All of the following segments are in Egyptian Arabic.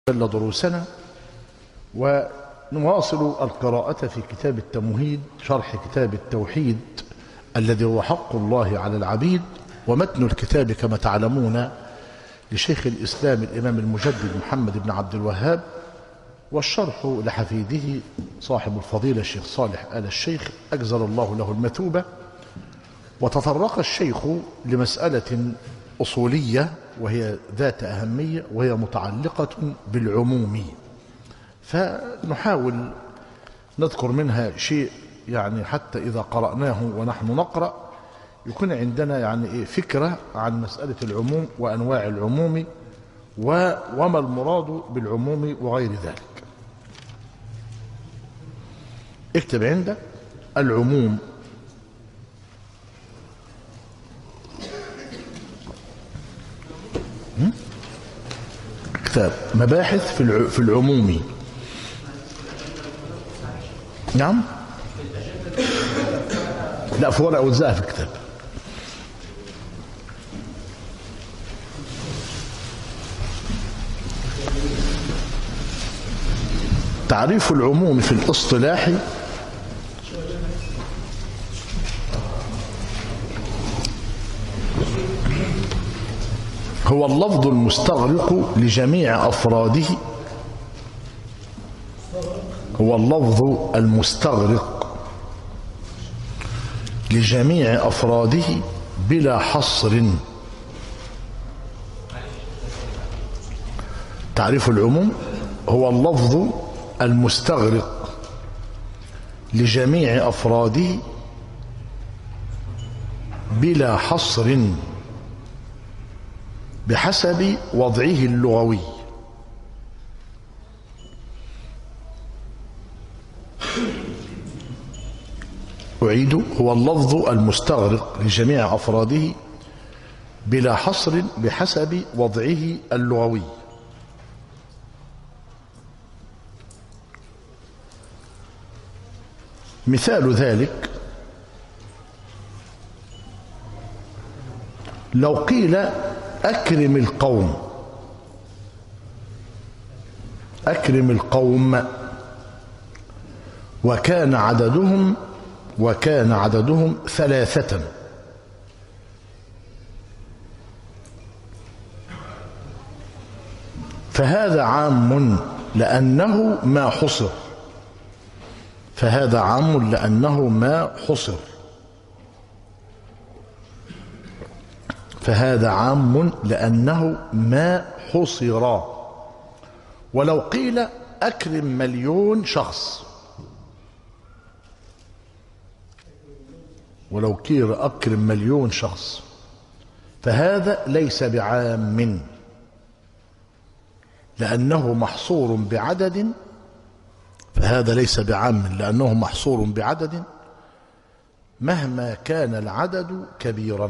جل دروسنا ونواصل القراءة في كتاب التمهيد شرح كتاب التوحيد الذي هو حق الله على العبيد ومتن الكتاب كما تعلمون لشيخ الإسلام الإمام المجدد محمد بن عبد الوهاب والشرح لحفيده صاحب الفضيلة الشيخ صالح آل الشيخ أجزل الله له المثوبة وتطرق الشيخ لمسألة أصولية وهي ذات أهمية وهي متعلقة بالعموم فنحاول نذكر منها شيء يعني حتى إذا قرأناه ونحن نقرأ يكون عندنا يعني فكرة عن مسألة العموم وأنواع العموم وما المراد بالعموم وغير ذلك اكتب عندك العموم كتاب مباحث في في العموم نعم لا في ورقه وزقها في الكتاب تعريف العموم في الاصطلاح هو اللفظ المستغرق لجميع أفراده هو اللفظ المستغرق لجميع أفراده بلا حصر تعريف العموم هو اللفظ المستغرق لجميع أفراده بلا حصر بحسب وضعه اللغوي أعيد هو اللفظ المستغرق لجميع أفراده بلا حصر بحسب وضعه اللغوي مثال ذلك لو قيل أكرم القوم أكرم القوم وكان عددهم وكان عددهم ثلاثة فهذا عام لأنه ما حصر فهذا عام لأنه ما حصر فهذا عام لأنه ما حصر ولو قيل أكرم مليون شخص ولو قيل أكرم مليون شخص فهذا ليس بعام لأنه محصور بعدد فهذا ليس بعام لأنه محصور بعدد مهما كان العدد كبيراً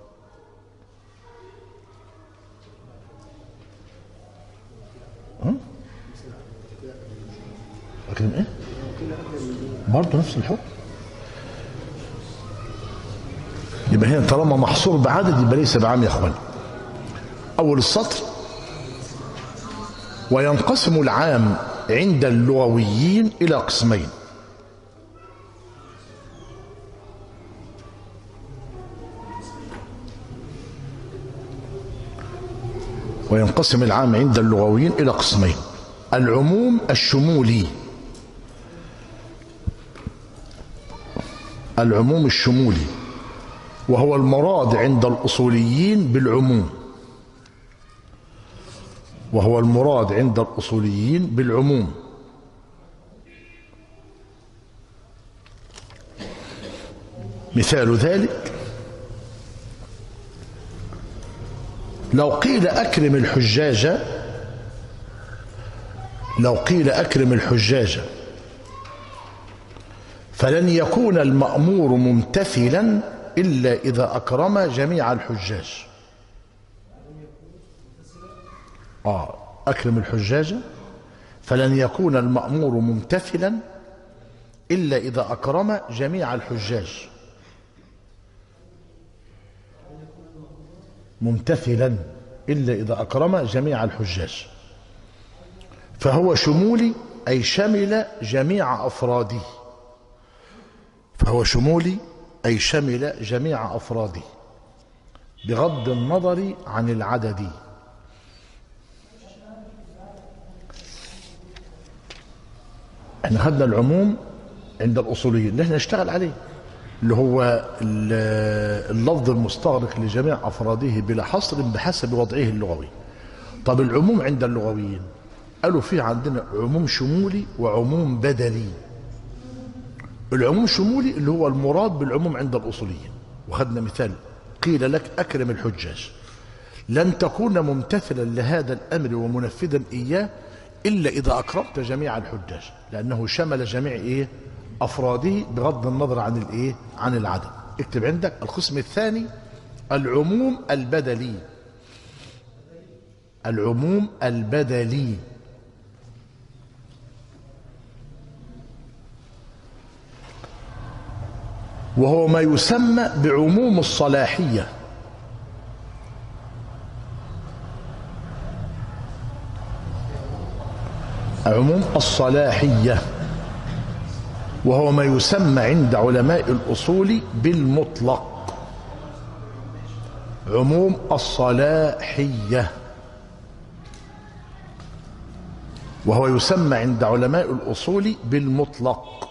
لكن ايه برضه نفس الحكم يبقى هنا طالما محصور بعدد يبقى ليس بعام يا اخوان اول السطر وينقسم العام عند اللغويين الى قسمين وينقسم العام عند اللغويين إلى قسمين العموم الشمولي العموم الشمولي وهو المراد عند الأصوليين بالعموم وهو المراد عند الأصوليين بالعموم مثال ذلك لو قيل أكرم الحجاج لو قيل أكرم الحجاج فلن يكون المأمور ممتثلا إلا إذا أكرم جميع الحجاج آه أكرم الحجاج فلن يكون المأمور ممتثلا إلا إذا أكرم جميع الحجاج ممتثلا إلا إذا أكرم جميع الحجاج فهو شمولي أي شمل جميع أفراده فهو شمولي أي شمل جميع أفراده بغض النظر عن العدد احنا خدنا العموم عند الأصوليين اللي احنا نشتغل عليه اللي هو ال- اللفظ المستغرق لجميع أفراده بلا حصر بحسب وضعه اللغوي طب العموم عند اللغويين قالوا في عندنا عموم شمولي وعموم بدلي العموم الشمولي اللي هو المراد بالعموم عند الأصوليين وخدنا مثال قيل لك أكرم الحجاج لن تكون ممتثلا لهذا الأمر ومنفذا إياه إلا إذا أكرمت جميع الحجاج لأنه شمل جميع إيه أفراده بغض النظر عن الإيه عن العدد اكتب عندك القسم الثاني العموم البدلي العموم البدلي وهو ما يسمى بعموم الصلاحية عموم الصلاحية وهو ما يسمى عند علماء الأصول بالمطلق عموم الصلاحية وهو يسمى عند علماء الأصول بالمطلق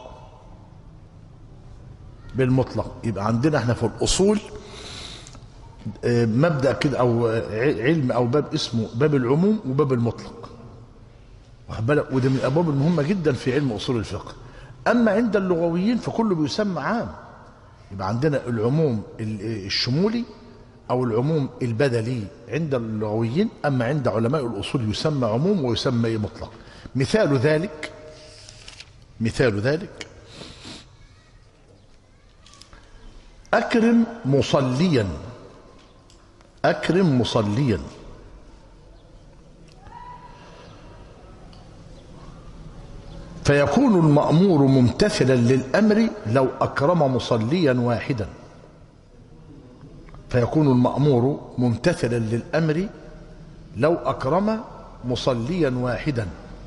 بالمطلق يبقى عندنا احنا في الأصول آه، مبدأ كده أو ع- علم أو باب اسمه باب العموم وباب المطلق واخد بالك وده من الأبواب المهمة جدا في علم أصول الفقه أما عند اللغويين فكله بيسمى عام يبقى عندنا العموم ال- الشمولي أو العموم البدلي عند اللغويين أما عند علماء الأصول يسمى عموم ويسمى إيه مطلق مثال ذلك مثال ذلك أكرم مصليا أكرم مصليا فيكون المأمور ممتثلا للأمر لو أكرم مصليا واحدا فيكون المأمور ممتثلا للأمر لو أكرم مصليا واحدا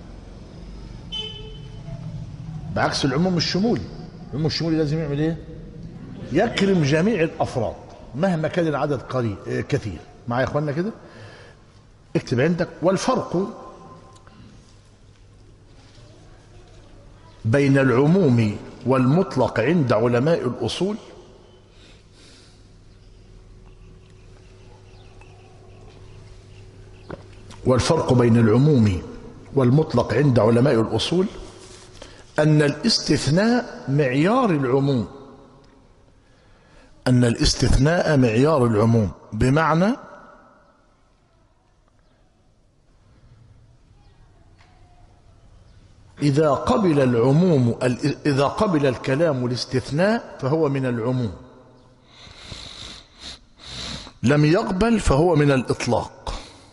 بعكس العموم الشمولي العموم الشمولي لازم يعمل ايه يكرم جميع الافراد مهما كان العدد قليل آه، كثير معايا يا اخوانا كده اكتب عندك والفرق بين العموم والمطلق عند علماء الاصول والفرق بين العموم والمطلق عند علماء الاصول ان الاستثناء معيار العموم أن الاستثناء معيار العموم بمعنى إذا قبل العموم إذا قبل الكلام الاستثناء فهو من العموم لم يقبل فهو من الإطلاق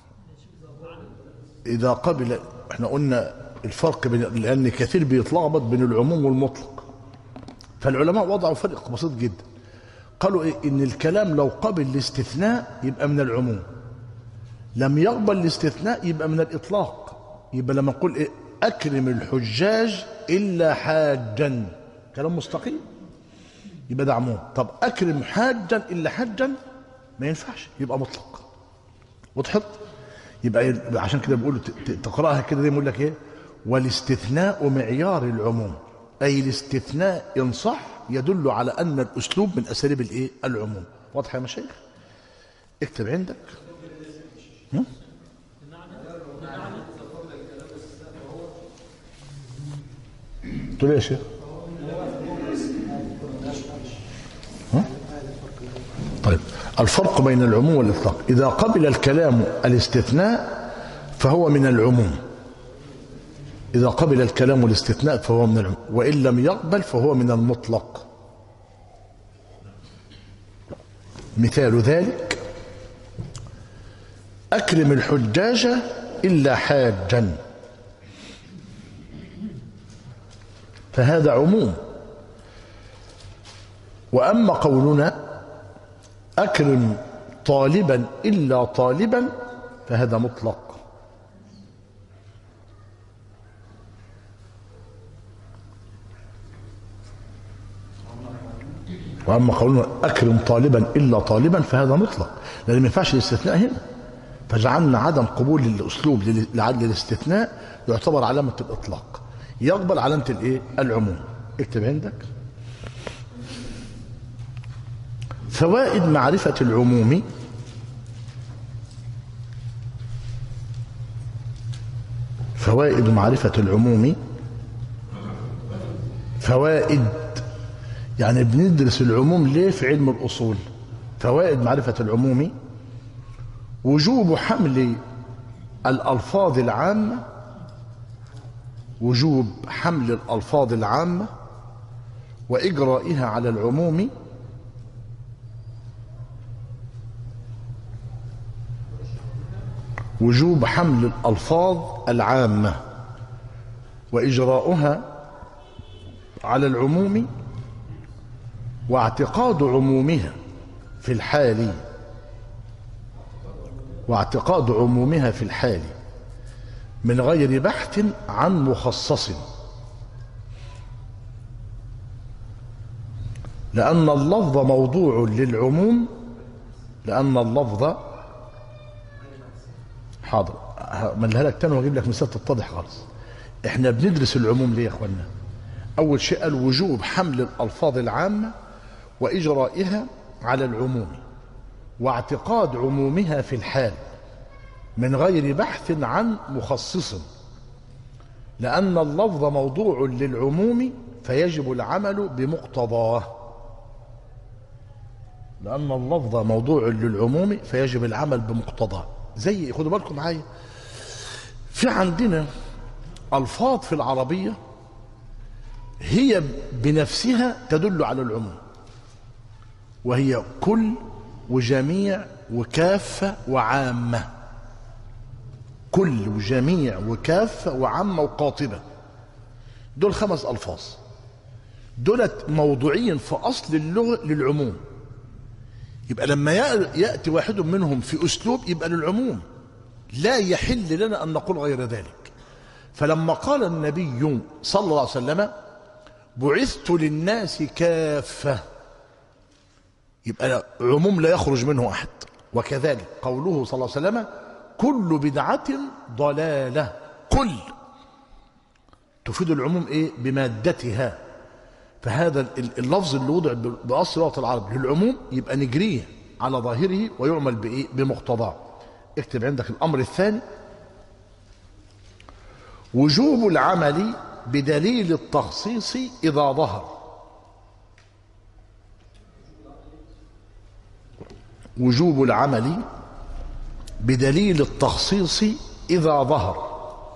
إذا قبل احنا قلنا الفرق بين لأن كثير بيتلخبط بين العموم والمطلق فالعلماء وضعوا فرق بسيط جدا قالوا إيه ان الكلام لو قبل الاستثناء يبقى من العموم لم يقبل الاستثناء يبقى من الاطلاق يبقى لما نقول إيه اكرم الحجاج الا حاجا كلام مستقيم يبقى ده عموم طب اكرم حاجا الا حاجا ما ينفعش يبقى مطلق وضحت يبقى يبقى عشان كده بيقولوا ت- ت- تقراها كده زي ما يقول لك ايه والاستثناء معيار العموم اي الاستثناء ان صح يدل على ان الاسلوب من اساليب الايه العموم واضح يا مشايخ اكتب عندك هم؟ تقول ايه يا شيخ ها؟ طيب الفرق بين العموم والاطلاق اذا قبل الكلام الاستثناء فهو من العموم إذا قبل الكلام الاستثناء فهو من العموم وإن لم يقبل فهو من المطلق مثال ذلك أكرم الحجاج إلا حاجا فهذا عموم وأما قولنا أكرم طالبا إلا طالبا فهذا مطلق واما قولنا اكرم طالبا الا طالبا فهذا مطلق لان ما ينفعش الاستثناء هنا فجعلنا عدم قبول الاسلوب لل- للاستثناء يعتبر علامه الاطلاق يقبل علامه الايه العموم اكتب عندك فوائد معرفه العموم فوائد معرفه العموم فوائد يعني بندرس العموم ليه في علم الأصول فوائد معرفة العموم وجوب حمل الألفاظ العامة وجوب حمل الألفاظ العامة وإجرائها على العموم وجوب حمل الألفاظ العامة وإجراؤها على العموم واعتقاد عمومها في الحال واعتقاد عمومها في الحال من غير بحث عن مخصص لأن اللفظ موضوع للعموم لأن اللفظ حاضر هملها لك تاني واجيب لك مثال تتضح خالص احنا بندرس العموم ليه يا اخوانا اول شيء الوجوب حمل الالفاظ العامه واجرائها على العموم واعتقاد عمومها في الحال من غير بحث عن مخصص لان اللفظ موضوع للعموم فيجب العمل بمقتضاه لان اللفظ موضوع للعموم فيجب العمل بمقتضاه زي خدوا بالكم معايا في عندنا الفاظ في العربيه هي بنفسها تدل على العموم وهي كل وجميع وكافة وعامة كل وجميع وكافة وعامة وقاطبة دول خمس ألفاظ دولت موضوعيا في أصل اللغة للعموم يبقى لما يأتي واحد منهم في أسلوب يبقى للعموم لا يحل لنا أن نقول غير ذلك فلما قال النبي صلى الله عليه وسلم بعثت للناس كافة يبقى عموم لا يخرج منه أحد وكذلك قوله صلى الله عليه وسلم كل بدعة ضلالة كل تفيد العموم إيه بمادتها فهذا اللفظ اللي وضع بأصل لغة العرب للعموم يبقى نجريه على ظاهره ويعمل بإيه بمقتضاه اكتب عندك الأمر الثاني وجوب العمل بدليل التخصيص إذا ظهر وجوب العمل بدليل التخصيص إذا ظهر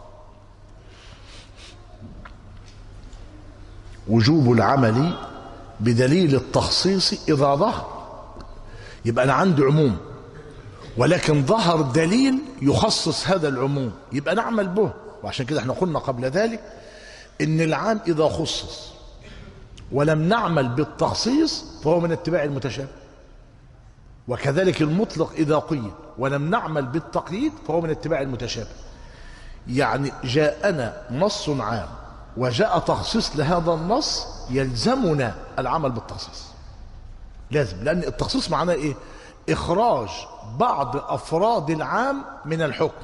وجوب العمل بدليل التخصيص إذا ظهر يبقى أنا عندي عموم ولكن ظهر دليل يخصص هذا العموم يبقى نعمل به وعشان كده احنا قلنا قبل ذلك ان العام اذا خصص ولم نعمل بالتخصيص فهو من اتباع المتشابه وكذلك المطلق اذا قيد ولم نعمل بالتقييد فهو من اتباع المتشابه يعني جاءنا نص عام وجاء تخصيص لهذا النص يلزمنا العمل بالتخصيص لازم لان التخصيص معناه ايه اخراج بعض افراد العام من الحكم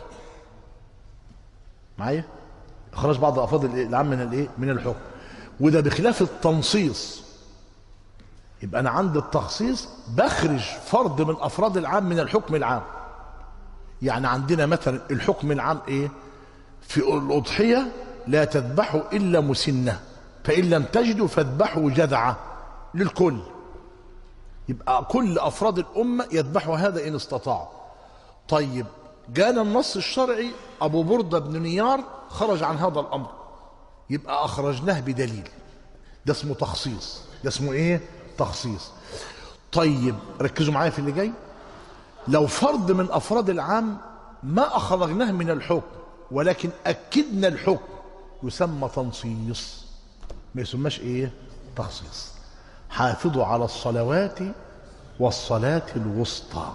معايا اخراج بعض افراد العام من الايه من الحكم وده بخلاف التنصيص يبقى انا عند التخصيص بخرج فرد من افراد العام من الحكم العام يعني عندنا مثلا الحكم العام ايه في الاضحيه لا تذبحوا الا مسنه فان لم تجدوا فاذبحوا جذعه للكل يبقى كل افراد الامه يذبحوا هذا ان استطاعوا طيب جانا النص الشرعي ابو برده بن نيار خرج عن هذا الامر يبقى اخرجناه بدليل ده اسمه تخصيص ده اسمه ايه تخصيص طيب ركزوا معايا في اللي جاي لو فرد من افراد العام ما اخرجناه من الحكم ولكن اكدنا الحكم يسمى تنصيص ما يسماش ايه تخصيص حافظوا على الصلوات والصلاه الوسطى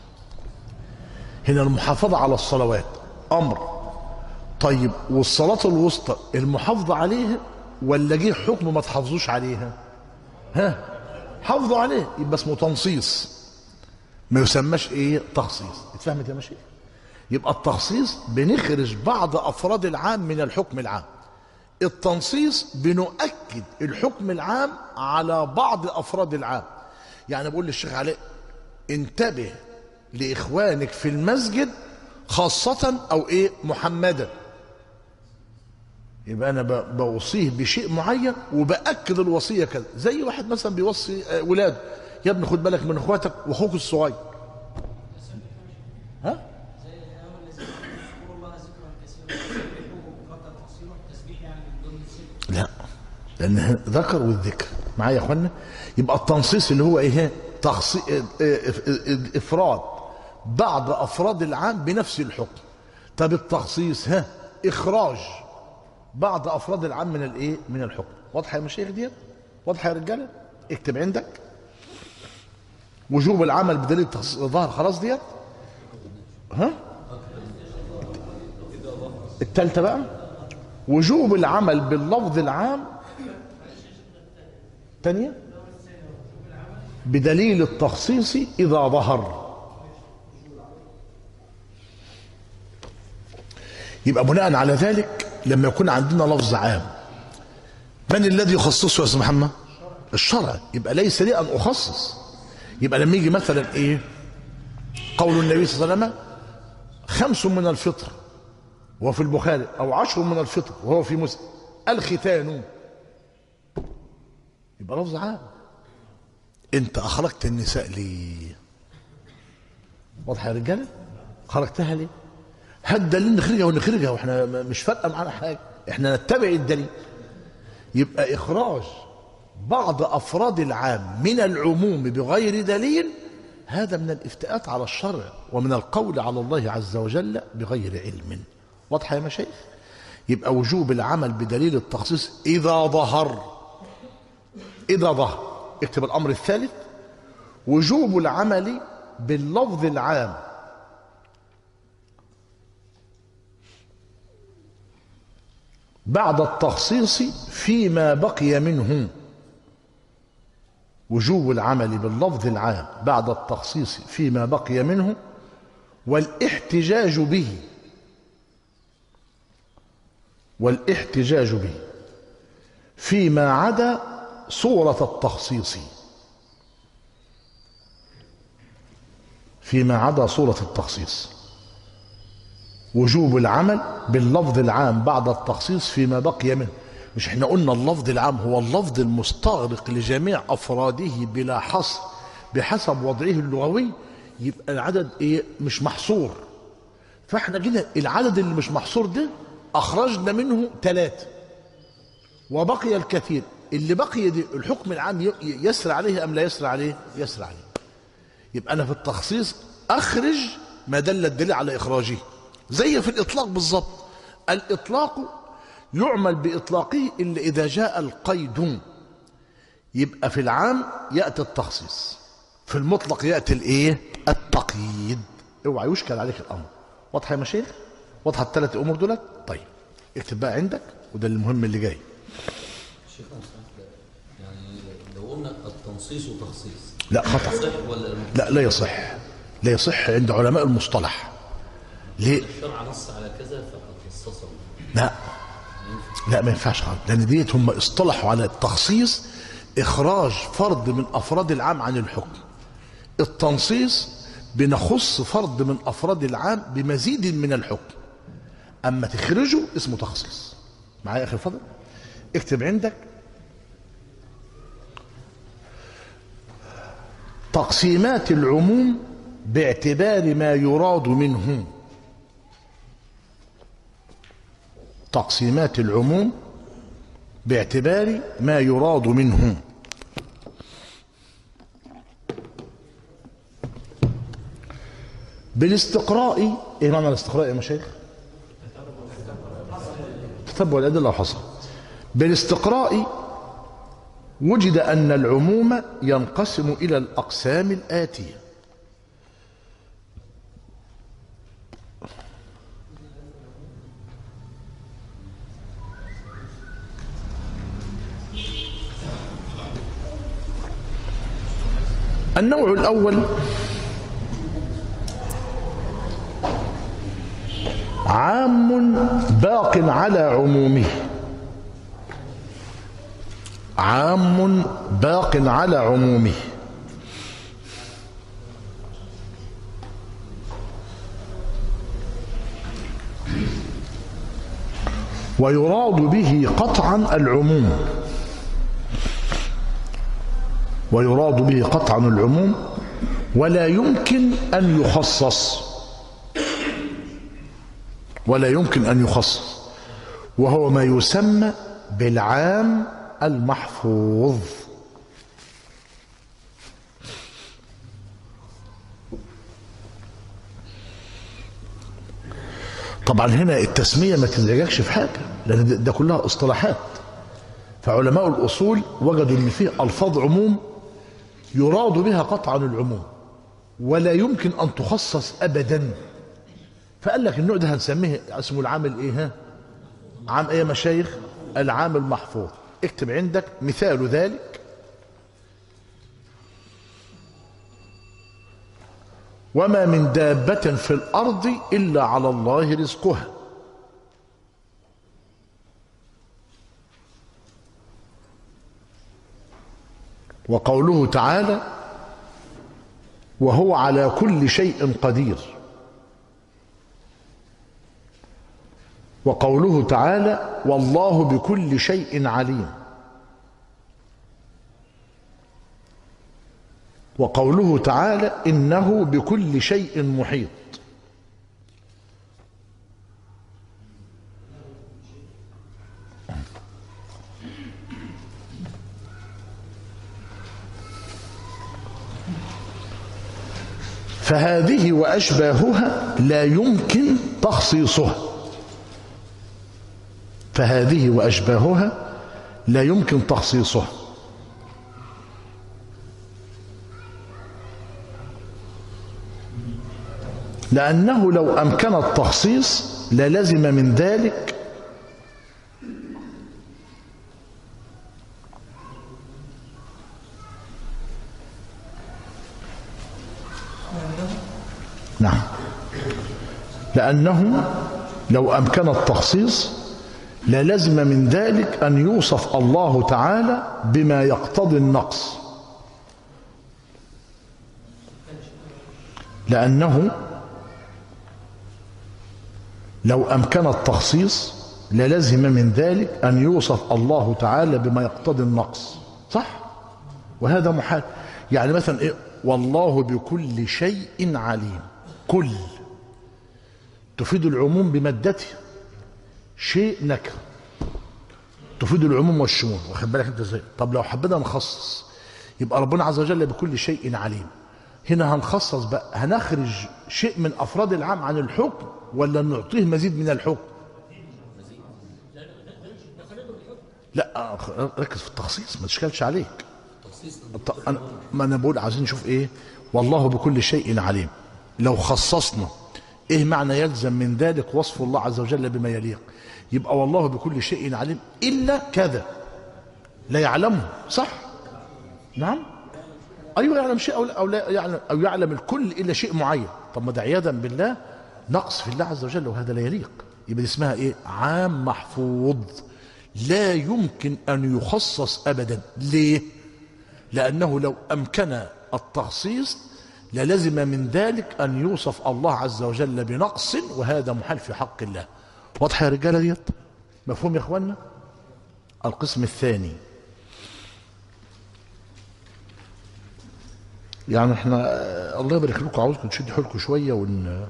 هنا المحافظه على الصلوات امر طيب والصلاه الوسطى المحافظه عليها ولا جه حكم ما تحافظوش عليها ها حافظوا عليه يبقى اسمه تنصيص ما يسماش ايه تخصيص اتفهمت يا ماشي يبقى التخصيص بنخرج بعض افراد العام من الحكم العام التنصيص بنؤكد الحكم العام على بعض افراد العام يعني بقول للشيخ علاء انتبه لاخوانك في المسجد خاصة او ايه محمدا يبقى انا ب- بوصيه بشيء معين وباكد الوصيه كذا زي واحد مثلا بيوصي آه، ولاده يا ابني خد بالك من اخواتك واخوك الصغير ها زي الأول الذين يذكروا الله ذكرا كثيرا يسبحوه بكثرة تصويره التسبيح يعني من ضمن الذكر لا لان ذكر والذكر معايا يا اخوانا يبقى التنصيص اللي هو ايه تخصيص افراد بعض افراد العام بنفس الحكم طب التخصيص ها اخراج بعض افراد العام من الايه من الحكم واضحه يا مشايخ ديت واضحه يا رجاله اكتب عندك وجوب العمل بدليل تخصيص الظاهر خلاص ديت ها الثالثه بقى وجوب العمل باللفظ العام تانية بدليل التخصيص إذا ظهر يبقى بناء على ذلك لما يكون عندنا لفظ عام من الذي يخصصه يا أستاذ محمد الشرع يبقى ليس لي أن أخصص يبقى لما يجي مثلا إيه قول النبي صلى الله عليه وسلم خمس من الفطر وهو في البخاري أو عشر من الفطر وهو في مسلم الختان يبقى لفظ عام انت اخرجت النساء ليه واضحه يا رجاله خرجتها ليه هات دليل نخرجها ونخرجها واحنا م- مش فارقه معانا حاجه احنا نتبع الدليل يبقى اخراج بعض افراد العام من العموم بغير دليل هذا من الافتئات على الشرع ومن القول على الله عز وجل بغير علم واضحه يا مشايخ يبقى وجوب العمل بدليل التخصيص اذا ظهر إذا ظهر اكتب الأمر الثالث وجوب العمل باللفظ العام بعد التخصيص فيما بقي منه وجوب العمل باللفظ العام بعد التخصيص فيما بقي منه والاحتجاج به والاحتجاج به فيما عدا صورة التخصيص فيما عدا صورة التخصيص وجوب العمل باللفظ العام بعد التخصيص فيما بقي منه مش احنا قلنا اللفظ العام هو اللفظ المستغرق لجميع افراده بلا حصر بحسب وضعه اللغوي يبقى العدد ايه مش محصور فاحنا كده العدد اللي مش محصور ده اخرجنا منه ثلاثه وبقي الكثير اللي بقي دي الحكم العام ي- يسرى عليه ام لا يسرى عليه يسرى عليه يبقى انا في التخصيص اخرج ما دل الدليل على اخراجه زي في الاطلاق بالظبط الاطلاق يعمل باطلاقه الا اذا جاء القيد يبقى في العام ياتي التخصيص في المطلق ياتي الايه التقييد اوعى يشكل عليك الامر واضحه يا مشايخ واضحه الثلاث امور دولت طيب اكتب بقى عندك وده المهم اللي جاي شيخ أنا سمعت يعني لو قلنا التنصيص وتخصيص لا خطأ صح ولا لا لا يصح لا يصح عند علماء المصطلح ليه الشرع نص على كذا فقد خصصه لا لا ما ينفعش خالص لان ديت هم اصطلحوا على التخصيص اخراج فرد من افراد العام عن الحكم التنصيص بنخص فرد من افراد العام بمزيد من الحكم اما تخرجه اسمه تخصيص معايا يا اخي الفضل اكتب عندك تقسيمات العموم باعتبار ما يراد منه تقسيمات العموم باعتبار ما يراد منه بالاستقراء ايه معنى الاستقراء يا مشايخ تتبع الادله وحصل بالاستقراء وجد ان العموم ينقسم الى الاقسام الاتيه النوع الأول عام باق على عمومه عام باق على عمومه ويراد به قطعا العموم ويراد به قطعا العموم ولا يمكن أن يخصص ولا يمكن أن يخصص وهو ما يسمى بالعام المحفوظ طبعا هنا التسمية ما تزعجكش في حاجة لأن ده- ده كلها اصطلاحات فعلماء الأصول وجدوا أن فيه ألفاظ عموم يراد بها قطعا العموم ولا يمكن أن تخصص أبدا فقال لك النوع ده هنسميه اسمه العامل إيه ها عام إيه يا مشايخ العام المحفوظ اكتب عندك مثال ذلك وما من دابة في الأرض إلا على الله رزقها وقوله تعالى وهو على كل شيء قدير وقوله تعالى والله بكل شيء عليم وقوله تعالى انه بكل شيء محيط فهذه واشباهها لا يمكن تخصيصها فهذه واشباهها لا يمكن تخصيصها لأنه لو أمكن التخصيص للزم من ذلك نعم لأنه لو أمكن التخصيص للزم من ذلك أن يوصف الله تعالى بما يقتضي النقص لأنه لو أمكن التخصيص للزم من ذلك أن يوصف الله تعالى بما يقتضي النقص صح وهذا محال يعني مثلا إيه والله بكل شيء عليم كل تفيد العموم بمادته شيء نكره تفيد العموم والشمول واخد بالك انت ازاي طب لو حبينا نخصص يبقى ربنا عز وجل بكل شيء عليم هنا هنخصص بقى هنخرج شيء من افراد العام عن الحكم ولا نعطيه مزيد من الحكم لا ركز في التخصيص ما تشكلش عليك تخصيص الط- أنا ما انا بقول عايزين نشوف ايه والله بكل شيء عليم لو خصصنا ايه معنى يلزم من ذلك وصف الله عز وجل بما يليق يبقى والله بكل شيء عليم الا كذا لا يعلمه صح نعم ايوه يعلم شيء او لا, أو لا يعلم او يعلم الكل الا شيء معين طب ما ده عياذا بالله نقص في الله عز وجل وهذا لا يليق يبقى دي اسمها ايه عام محفوظ لا يمكن ان يخصص ابدا ليه لأنه لو أمكن التخصيص للزم من ذلك أن يوصف الله عز وجل بنقص وهذا محال في حق الله واضحة يا رجالة ديت مفهوم يا إخوانا القسم الثاني يعني احنا آه، الله يبارك لكم عاوزكم تشدوا حيلكم شوية ون...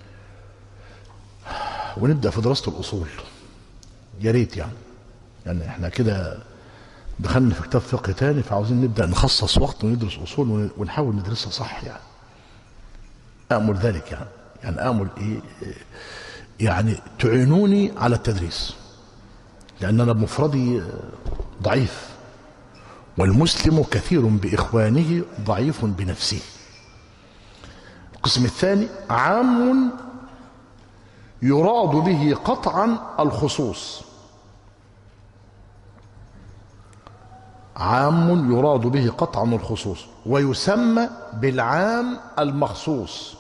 ونبدأ في دراسة الأصول يا ريت يعني يعني احنا كده دخلنا في كتاب فقه تاني فعاوزين نبدا نخصص وقت وندرس اصول ون- ونحاول ندرسها صح يعني امل ذلك يعني يعني امل ايه إيه، يعني تعينوني على التدريس لان انا بمفردي آه، ضعيف والمسلم كثير باخوانه ضعيف بنفسه القسم الثاني عام يراد به قطعا الخصوص عام يراد به قطعا الخصوص ويسمى بالعام المخصوص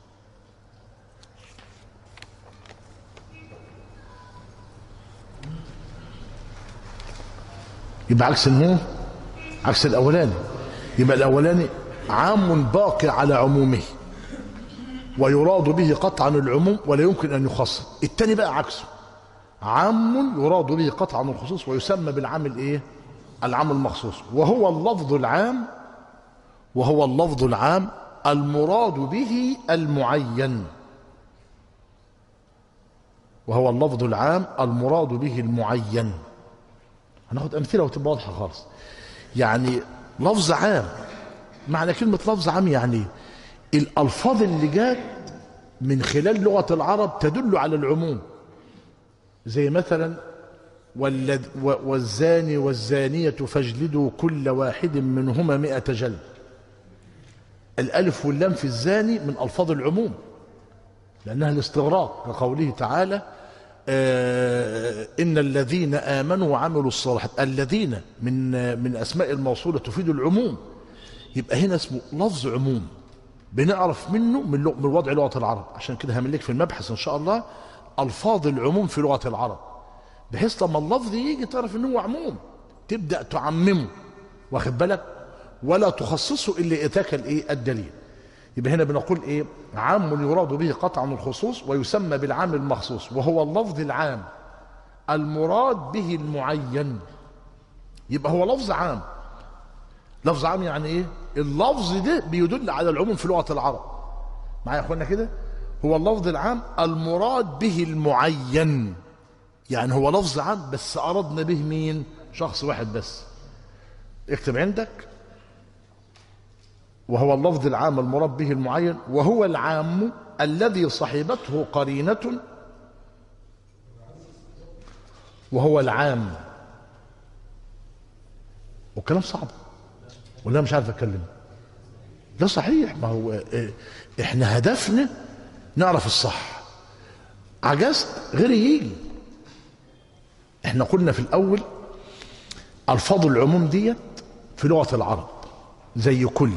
يبقى عكس هو عكس الاولاني يبقى الاولاني عام باقي على عمومه ويراد به قطعا العموم ولا يمكن ان يخصص الثاني بقى عكسه عام يراد به قطعا الخصوص ويسمى بالعام الايه العام المخصوص وهو اللفظ العام وهو اللفظ العام المراد به المعين وهو اللفظ العام المراد به المعين هناخد امثله وتبقى واضحه خالص يعني لفظ عام معنى كلمه لفظ عام يعني الالفاظ اللي جات من خلال لغه العرب تدل على العموم زي مثلا والذ- و- والزاني والزانية فاجلدوا كل واحد منهما مئة جلد الألف واللام في الزاني من ألفاظ العموم لأنها الاستغراق كقوله تعالى آه، إن الذين آمنوا وعملوا الصالحات الذين من من أسماء الموصولة تفيد العموم يبقى هنا اسمه لفظ عموم بنعرف منه من لغ- من وضع لغة العرب عشان كده هملك في المبحث إن شاء الله ألفاظ العموم في لغة العرب بحيث لما اللفظ يجي تعرف ان هو عموم تبدا تعممه واخد بالك ولا تخصصه الا اتاك الايه الدليل يبقى هنا بنقول ايه عام يراد به قطعا الخصوص ويسمى بالعام المخصوص وهو اللفظ العام المراد به المعين يبقى هو لفظ عام لفظ عام يعني ايه اللفظ ده بيدل على العموم في لغه العرب معايا يا اخوانا كده هو اللفظ العام المراد به المعين يعني هو لفظ عام بس أردنا به مين شخص واحد بس اكتب عندك وهو اللفظ العام المراد به المعين وهو العام الذي صحبته قرينة وهو العام وكلام صعب ولا مش عارف اتكلم ده صحيح ما هو اه، احنا هدفنا نعرف الصح عجزت غير يجي احنا قلنا في الاول الفاظ العموم ديت في لغه العرب زي كل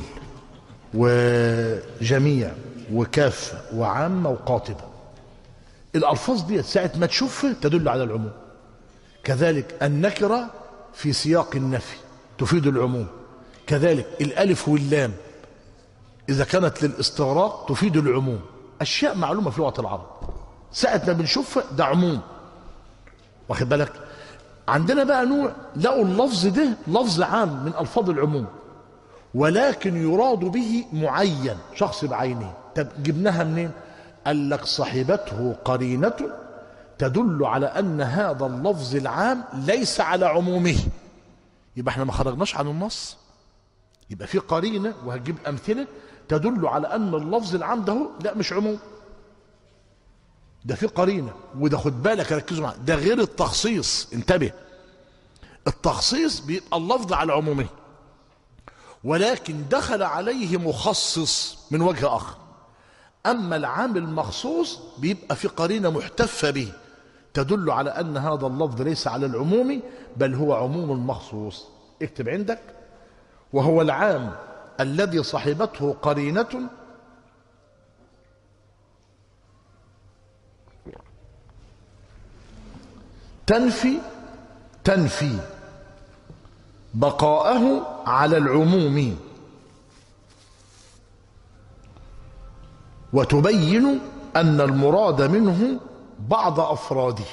وجميع وكافه وعامه وقاطبه الالفاظ ديت ساعه ما تشوفها تدل على العموم كذلك النكره في سياق النفي تفيد العموم كذلك الالف واللام اذا كانت للاستغراق تفيد العموم اشياء معلومه في لغه العرب ساعه ما بنشوفها ده عموم واخد بالك عندنا بقى نوع لقوا اللفظ ده لفظ عام من الفاظ العموم ولكن يراد به معين شخص بعينه طب جبناها منين قال لك صاحبته قرينة تدل على أن هذا اللفظ العام ليس على عمومه يبقى احنا ما خرجناش عن النص يبقى في قرينة وهتجيب أمثلة تدل على أن اللفظ العام ده هو لا مش عموم ده في قرينه وده خد بالك ركزوا معايا ده غير التخصيص انتبه التخصيص بيبقى اللفظ على عمومه ولكن دخل عليه مخصص من وجه اخر اما العام المخصوص بيبقى في قرينه محتفه به تدل على ان هذا اللفظ ليس على العموم بل هو عموم مخصوص اكتب عندك وهو العام الذي صحبته قرينه تنفي تنفي بقاءه على العموم وتبين ان المراد منه بعض افراده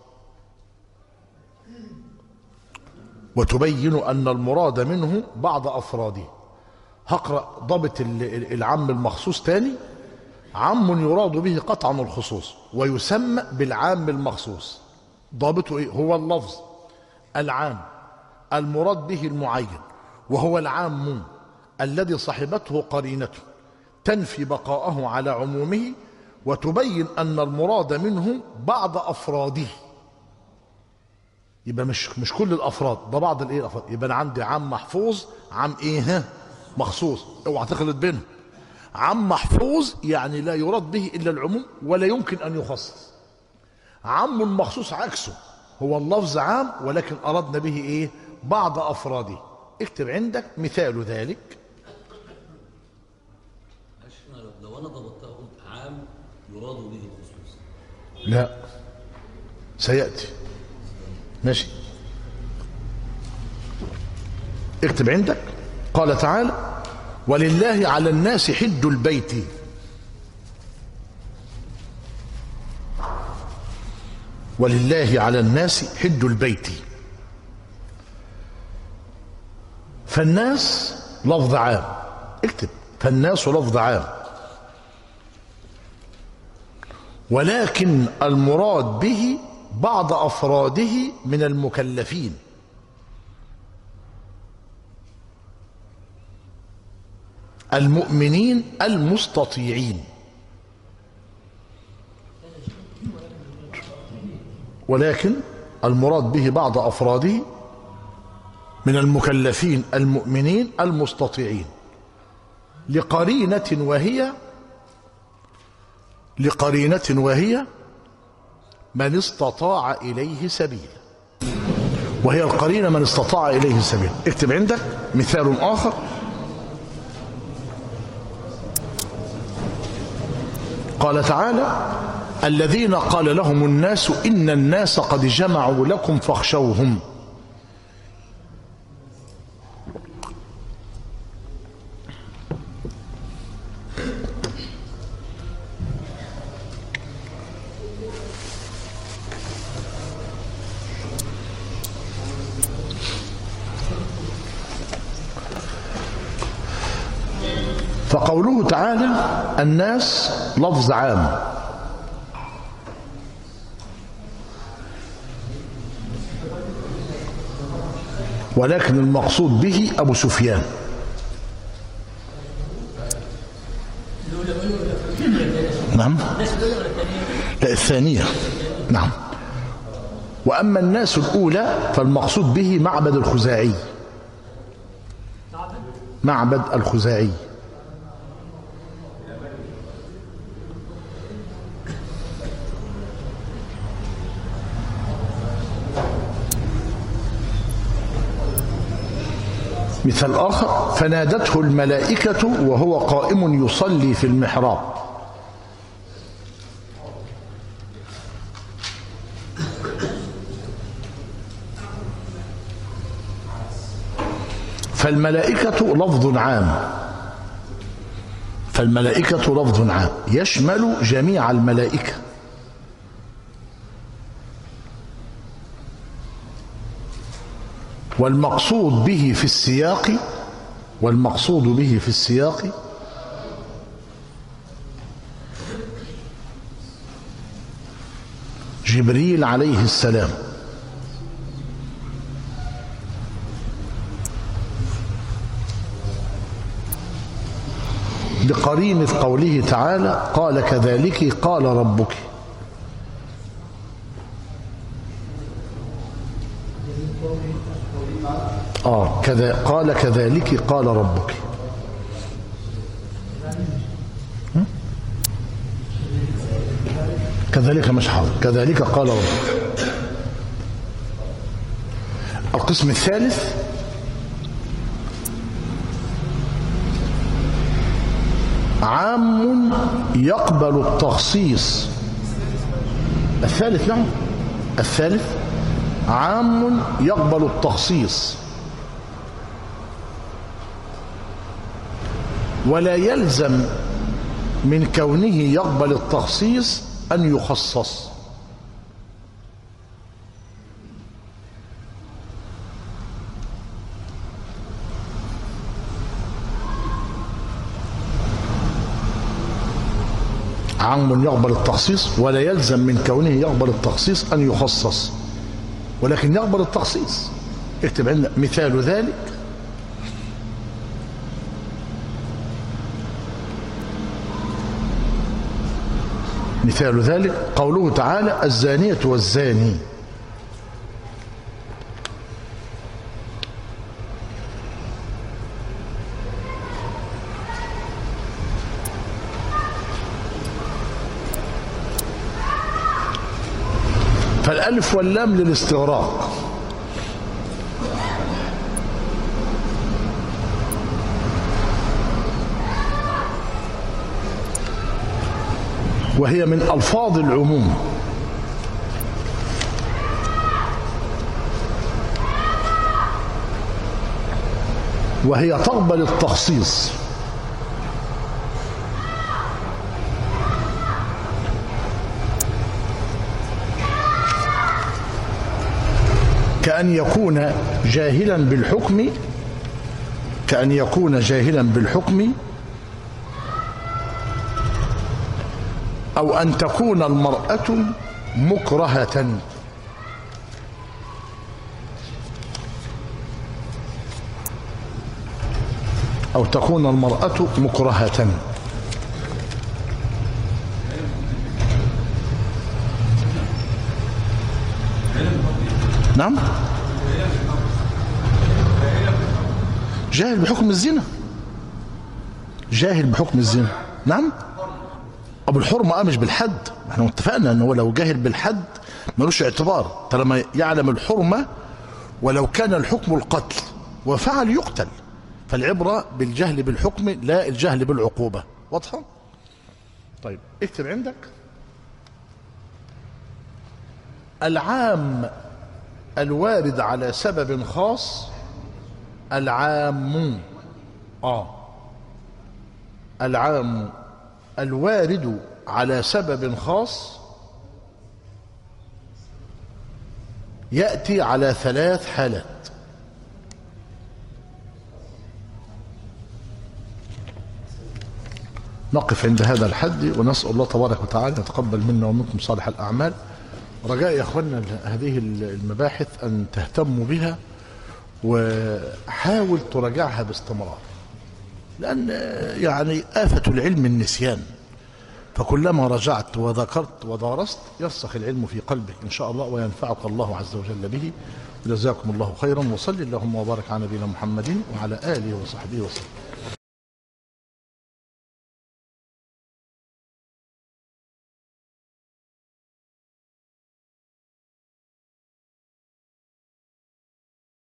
وتبين ان المراد منه بعض افراده هقرا ضابط ال- ال- العام المخصوص تاني عام يراد به قطعا الخصوص ويسمى بالعام المخصوص ضابطه ايه هو اللفظ العام المراد به المعين وهو العام الذي صحبته قرينته تنفي بقاءه على عمومه وتبين ان المراد منه بعض افراده يبقى مش مش كل الافراد ده بعض الايه الافراد يبقى انا عندي عام محفوظ عام ايه ها مخصوص اوعى تخلط بينهم عام محفوظ يعني لا يراد به الا العموم ولا يمكن ان يخصص عام مخصوص عكسه هو اللفظ عام ولكن أردنا به إيه بعض أفراده اكتب عندك مثال ذلك معلش أنا لو- لو انا ضبطتها قلت عام يراد به الخصوص لا سيأتي ماشي اكتب عندك قال تعالى ولله على الناس حج البيت ولله على الناس حج البيت فالناس لفظ عام اكتب فالناس لفظ عام ولكن المراد به بعض افراده من المكلفين المؤمنين المستطيعين ولكن المراد به بعض افراده من المكلفين المؤمنين المستطيعين لقرينه وهي لقرينة وهي من استطاع إليه سبيلا وهي القرينة من استطاع إليه سبيلا اكتب عندك مثال آخر قال تعالى الذين قال لهم الناس إن الناس قد جمعوا لكم فاخشوهم فقوله تعالى الناس لفظ عام ولكن المقصود به أبو سفيان نعم لا الثانية نعم وأما الناس الأولى فالمقصود به معبد الخزاعي معبد الخزاعي مثال آخر فنادته الملائكة وهو قائم يصلي في المحراب فالملائكة لفظ عام فالملائكة لفظ عام يشمل جميع الملائكة والمقصود به في السياق والمقصود به في السياق جبريل عليه السلام بقرينة قوله تعالى قال كذلك قال ربك آه كذا قال كذلك قال ربك م? كذلك مش حاضر كذلك قال ربك القسم الثالث عام يقبل التخصيص الثالث نعم الثالث عام يقبل التخصيص ولا يلزم من كونه يقبل التخصيص أن يخصص عام يقبل التخصيص ولا يلزم من كونه يقبل التخصيص أن يخصص ولكن يقبل التخصيص اكتب عندنا مثال ذلك مثال ذلك قوله تعالى الزانية والزاني فالألف واللام للاستغراق وهي من ألفاظ العموم وهي تقبل التخصيص كأن يكون جاهلا بالحكم كأن يكون جاهلا بالحكم أو أن تكون المرأة مكرهة أو تكون المرأة مكرهة نعم جاهل بحكم الزنا جاهل بحكم الزنا نعم ابو الحرمه اه مش بالحد احنا اتفقنا ان هو لو جاهل بالحد ملوش اعتبار طالما يعلم الحرمه ولو كان الحكم القتل وفعل يقتل فالعبره بالجهل بالحكم لا الجهل بالعقوبه واضحه طيب اكتب عندك العام الوارد على سبب خاص العام اه العام الوارد على سبب خاص يأتي على ثلاث حالات نقف عند هذا الحد ونسأل الله تبارك وتعالى يتقبل منا ومنكم صالح الأعمال رجاء يا أخوانا هذه المباحث أن تهتموا بها وحاول تراجعها باستمرار لأن يعني آفة العلم النسيان فكلما رجعت وذكرت ودارست يرسخ العلم في قلبك إن شاء الله وينفعك الله عز وجل به وجزاكم الله خيرا وصلي اللهم وبارك على نبينا محمد وعلى آله وصحبه وسلم